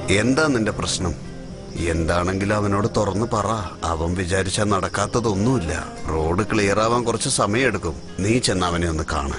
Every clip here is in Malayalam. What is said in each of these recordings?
എന്താ നിന്റെ പ്രശ്നം എന്താണെങ്കിലും അവനോട് തുറന്നു പറ അവൻ വിചാരിച്ചാൽ നടക്കാത്തതൊന്നുമില്ല റോഡ് ക്ലിയർ ആവാൻ കുറച്ച് സമയമെടുക്കും നീ ചെന്ന് അവനെ ഒന്ന് കാണ്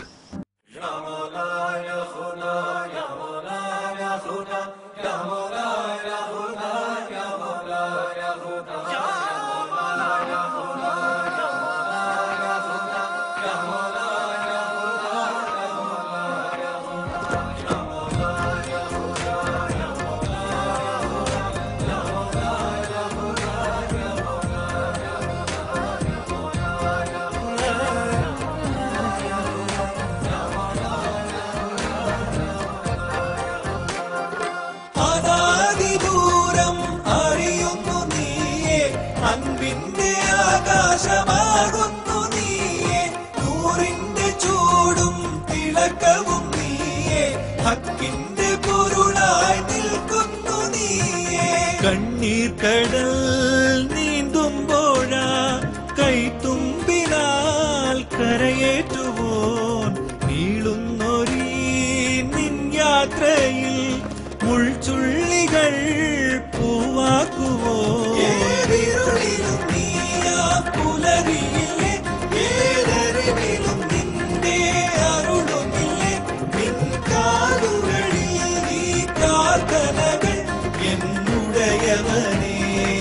അനാദിദൂരം അറിയുന്നു നീയെ അൻപിന്റെ ആകാശമാകുന്നു നീയെ നൂറിന്റെ ചൂടും തിളക്കവും നീയെ ഹക്കിന്റെ പൊരുളായി നിൽക്കുന്നു നീയെ കണ്ണീർ കടൽ നീന്തുമ്പോഴാ കൈത്തുമ്പിനാൽ കരയേറ്റുവോൻ നീളുന്നൊരീ നിൻ യാത്രയിൽ മുൾച്ചുള്ളികൾ പൂവാക്കുവോ ഏതിരുളിലും നീയാ പുലരിയില്ലേ ഏതറിവിലും നിന്റെ അരുളുമില്ലേ നിൻ കാലുകളിൽ ഈ പ്രാർത്ഥനകൾ എന്നുടയവനേ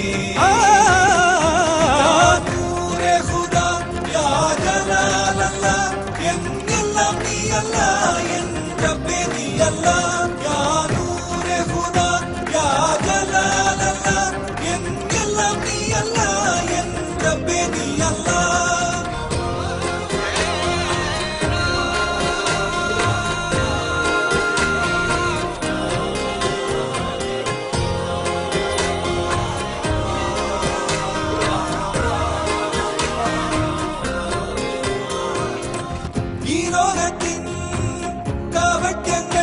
നൂറെ ഖുദാ യാ ജലാലല്ല എന്നെല്ലാം നീയല്ല എൻ റബ്ബേ നീയല്ല യാ നൂറെ ഖുദാ യാ ജലാലല്ല എന്നെല്ലാം നീയല്ല എൻ റബ്ബേ നീയല്ല ഈ ലോകത്തിൻ കാപട്യങ്ങൾ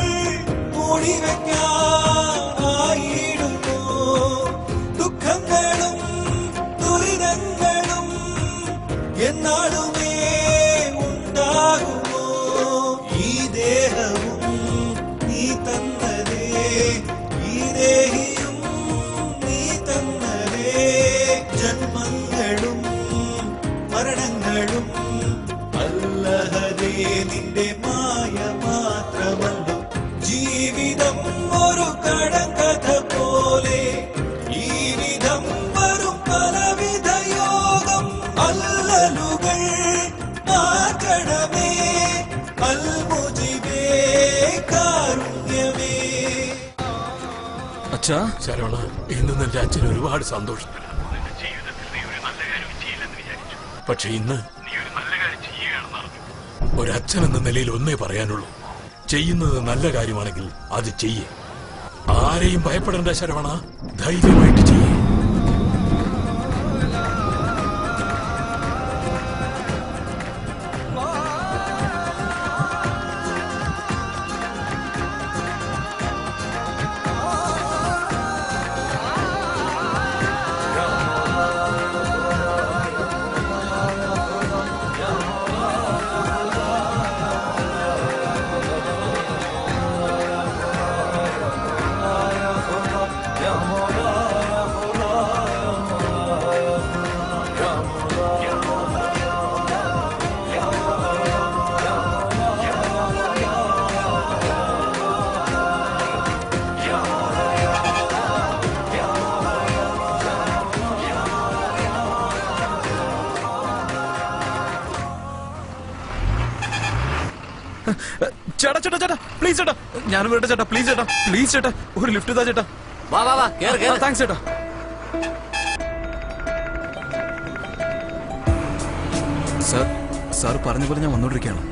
മൂടിവെക്കായിടുന്നു ദുഃഖങ്ങളും ദുരിതങ്ങളും എന്നാളുമേ ഉണ്ടാകുമോ ഈ ദേഹവും നീ തന്നതേ ഈ ദേഹിയും നീ തന്നതേ ജന്മങ്ങളും മരണങ്ങളും അല്ലഹതേ നിന്റെ മായ മാത്രമല്ലോ ജീവിതം ഒരു കടങ്കഥ പോലെ ഈ വിധം വരും പലവിധ യോഗം അല്ലലുകൾ മാറ്റണമേ അൽമുജിബേ കാരുണ്യമേ അച്ഛാ ശരവണ ഇന്ന് നിന്റെ അച്ഛൻ ഒരുപാട് സന്തോഷം പക്ഷെ ഇന്ന് ഒരച്ഛൻ എന്ന നിലയിൽ ഒന്നേ പറയാനുള്ളൂ ചെയ്യുന്നത് നല്ല കാര്യമാണെങ്കിൽ അത് ചെയ്യേ ആരെയും ഭയപ്പെടേണ്ട ശരവണ ധൈര്യമായിട്ട് ചെയ്യേ ചേട്ടാ ചേട്ടാ ചേട്ടാ പ്ലീസ് ചേട്ടാ ഞാൻ വരട്ടെ ചേട്ടാ പ്ലീസ് ചേട്ടാ പ്ലീസ് ചേട്ടാ ഒരു ലിഫ്റ്റ് താ ചേട്ടാ വാ വാ വാ കേറ് കേറ് താങ്ക്സ് ചേട്ടാ സാർ സാർ പറഞ്ഞ പോലെ ഞാൻ വന്നോണ്ടിരിക്കുകയാണ്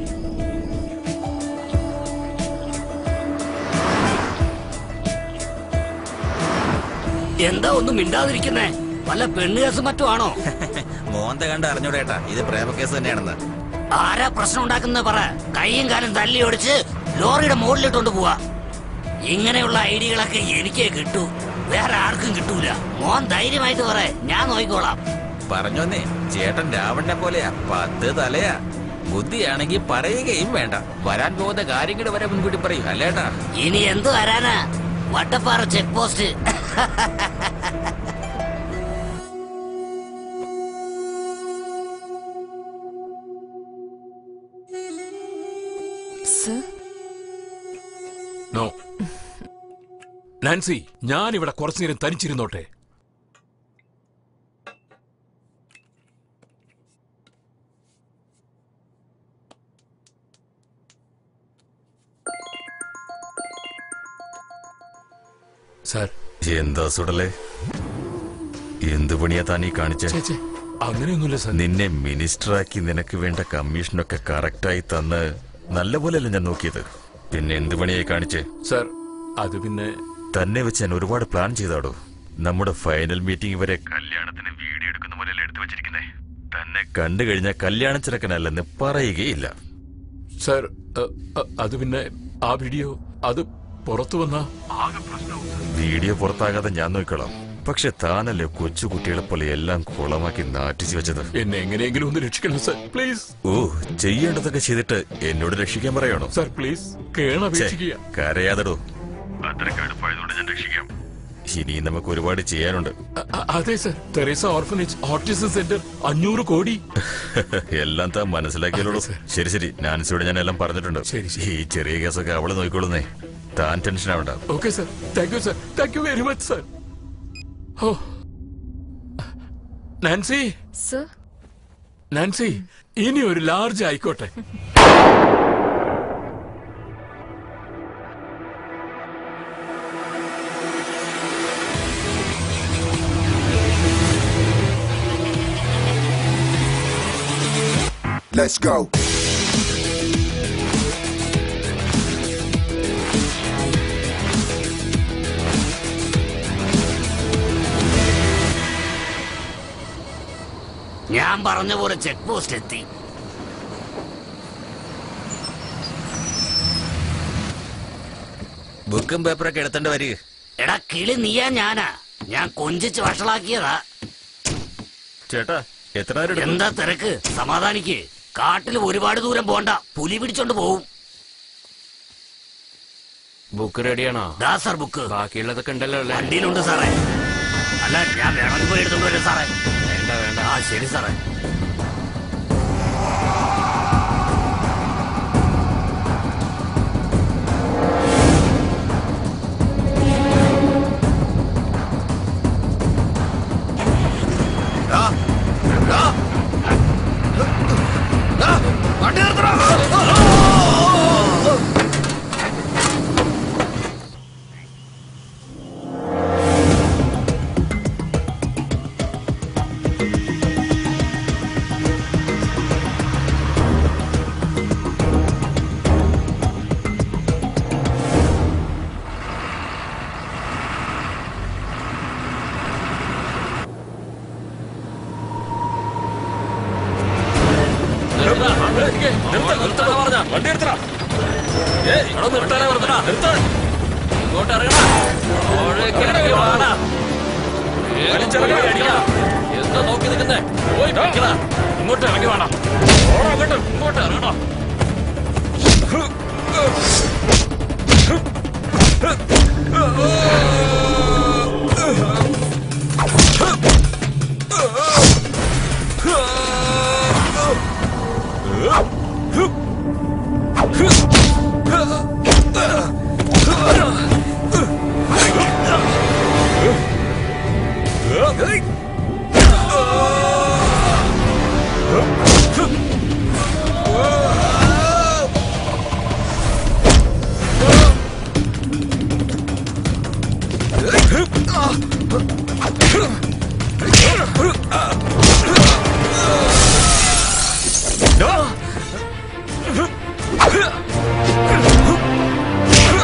എന്താ ഒന്നും മിണ്ടാതിരിക്കുന്നേ വല്ല പെണ്ണുകേസ് മറ്റോ ആണോ മോന്ത കണ്ട് അറിഞ്ഞൂടേട്ടാ ഇത് പ്രേമക്കേസ് തന്നെയാണെന്ന് ആരാ പ്രശ്നം ഉണ്ടാക്കുന്ന പറ കൈയും കാലും തല്ലി ഒടിച്ച് ലോറിയുടെ മുകളിലിട്ടോണ്ട് പോവാ ഇങ്ങനെയുള്ള ഐഡിയകളൊക്കെ എനിക്കേ കിട്ടൂ വേറെ ആർക്കും കിട്ടൂല മോൻ ധൈര്യമായിട്ട് പറ ഞാൻ നോക്കിക്കോളാം പറഞ്ഞോന്നേ ചേട്ടൻ രാവണനെ പോലെയാ പത്ത് തലയാ ബുദ്ധിയാണെങ്കിൽ പറയുകയും വേണ്ട വരാൻ പോകുന്ന കാര്യങ്ങൾ വരെ മുൻകൂട്ടി പറയും അല്ലേട്ടാ ഇനി എന്ത് വരാനാ Vattappara check post sir no Nancy ഞാൻ ഇവിടെ കുറച്ചു നേരം തനിച്ചിരുന്നോട്ടെ സാർ എന്താ സുടലേ എന്ത് പണിയാ താൻ ഈ കാണിച്ച ചേച്ചേ അങ്ങനെയൊന്നുമില്ല സാർ നിന്നെ മിനിസ്റ്ററാക്കി നിനക്ക് വേണ്ട കമ്മീഷനൊക്കെ കറക്റ്റായി തന്ന് നല്ലപോലെയല്ല ഞാൻ നോക്കിയത് പിന്നെ എന്ത് പണിയായി കാണിച്ചേ സാർ അത് പിന്നെ തന്നെ വെച്ച് ഞാൻ ഒരുപാട് പ്ലാൻ ചെയ്താടോ നമ്മുടെ ഫൈനൽ മീറ്റിംഗ് വരെ കല്യാണത്തിന് വീഡിയോ എടുക്കുന്ന പോലെയല്ല എടുത്തു വെച്ചിരിക്കുന്നേ തന്നെ കണ്ടു കഴിഞ്ഞാൽ കല്യാണ ചെറുക്കനല്ലെന്ന് പറയുകയില്ല സാർ അ, അ, അത് പിന്നെ ആ വീഡിയോ അത് പുറത്തു വന്ന വീഡിയോ പുറത്താകാതെ ഞാൻ നോക്കിക്കോളാം പക്ഷെ താനല്ലേ കൊച്ചു കുട്ടികളെ പോലെ എല്ലാം കുളമാക്കി നാറ്റിച്ചു വെച്ചത് എന്നെ എങ്ങനെയെങ്കിലും ഒന്ന് രക്ഷിക്കണം സാർ പ്ലീസ് ഓ ചെയ്യേണ്ടതൊക്കെ ചെയ്തിട്ട് എന്നോട് രക്ഷിക്കാൻ പറയണോ സാർ പ്ലീസ് കേണപേക്ഷിക്കുക കരയാതടോ അത്ര കടുപ്പായതുകൊണ്ട് ഞാൻ രക്ഷിക്കാം ഇനി നമുക്ക് ഒരുപാട് ചെയ്യാനുണ്ട് അ- അ- അതെ sir Teresa orphanage autism centre അഞ്ഞൂറ് കോടി എല്ലാം താൻ മനസ്സിലാക്കിയല്ലോ അതെ, സർ. ശരി ശരി നാൻസിയോട് ഞാൻ എല്ലാം പറഞ്ഞിട്ടുണ്ട് ശരി, ശരി. ഈ ചെറിയ കേസൊക്കെ അവള് നോക്കിക്കൊള്ളുന്നേ താൻ ടെൻഷൻ ആവണ്ട okay sir thank you sir thank you very much sir oh Nancy sir Nancy ഇനി ഒരു ലാർജ് ആയിക്കോട്ടെ Let's go. ഞാൻ പറഞ്ഞ പോലെ ചെക്ക് പോസ്റ്റ് എത്തി ബുക്കും പേപ്പറൊക്കെ എടുത്തോണ്ട് വരിക എടാ കിളി നീയാ ഞാനാ ഞാൻ കൊഞ്ചിച്ച് വഷളാക്കിയതാ ചേട്ടാ എത്ര നേരം എടുക്കും? എന്താ തിരക്ക് സമാധാനിക്ക് കാട്ടിൽ ഒരുപാട് ദൂരം പോണ്ട പുലി പിടിച്ചോണ്ട് പോവും ബുക്ക് റെഡിയാണോ ദാ സാർ ബുക്ക് ബാക്കിയുള്ളതൊക്കെ ഉണ്ടല്ലോ അല്ലേ വണ്ടിയിലുണ്ട് സാറേ അല്ല ഞാൻ വേണമെങ്കിൽ പോയി എടുത്തോണ്ട് വരാം സാറേ വേണ്ട വേണ്ട ആ ശരി സാറേ എന്താ നോക്കി നിൽക്കുന്നേ പോയി പിടിക്കടാ. ഇങ്ങോട്ട് ഇറങ്ങി വേണം അങ്ങോട്ട് ഇങ്ങോട്ട് ഇറങ്ങണോ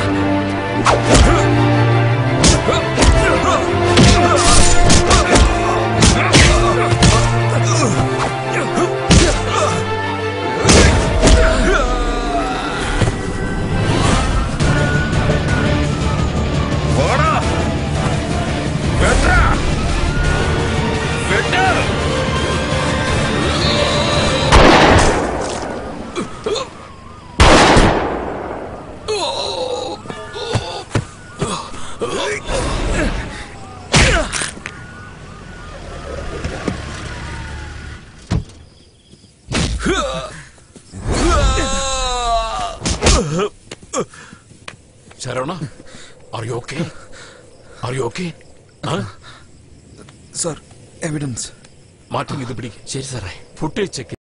Ah! Saravana are you okay are you okay sir evidence മാറ്റി ഇത് പിടിക്കും ശരി സാറേ ഫുട്ടേജ് ചെക്ക്